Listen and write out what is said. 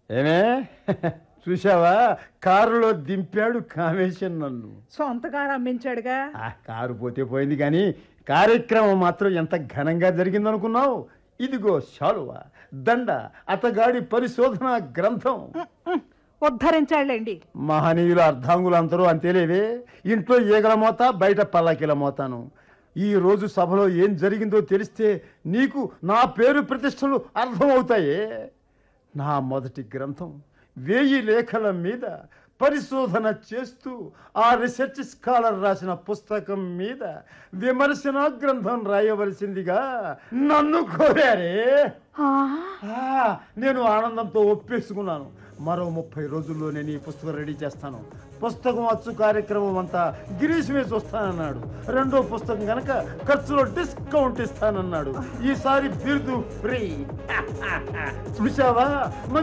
ఏమే చూసావా కారులో దింపాడు కామేశన్ నన్ను సొంతగా రమ్మించాడుగా ఆ కారు పోతే పోయింది కానీ కార్యక్రమం మాత్రం ఎంత ఘనంగా జరిగిందనుకున్నావు ఇదిగో శాలువ దండ అతగాడి పరిశోధన గ్రంథం ఉమ్, ఉద్ధరించాడులేండి మహనీయుల అర్ధాంగులు అందరూ అంతేలేవే ఇంట్లో ఈగల మోత బయట పల్లకిల మోతాను ఈ రోజు సభలో ఏం జరిగిందో తెలిస్తే నీకు నా పేరు ప్రతిష్టలు అర్థమవుతాయే నా మొదటి గ్రంథం వేయి లేఖల మీద పరిశోధన చేస్తూ ఆ రీసెర్చ్ స్కాలర్ రాసిన పుస్తకం మీద విమర్శన గ్రంథం రాయవలసిందిగా నన్ను కోరారే ఆ, ఆ, నేను ఆనందంతో ఒప్పేసుకున్నాను మరో ముప్పై రోజుల్లో నేను ఈ పుస్తకం రెడీ చేస్తాను పుస్తకం అచ్చు కార్యక్రమం అంతా గిరీష్ మీద చూస్తానన్నాడు రెండో పుస్తకం కనుక ఖర్చులో డిస్కౌంట్ ఇస్తానన్నాడు ఈసారి బిరుదు ఫ్రీ చూసావా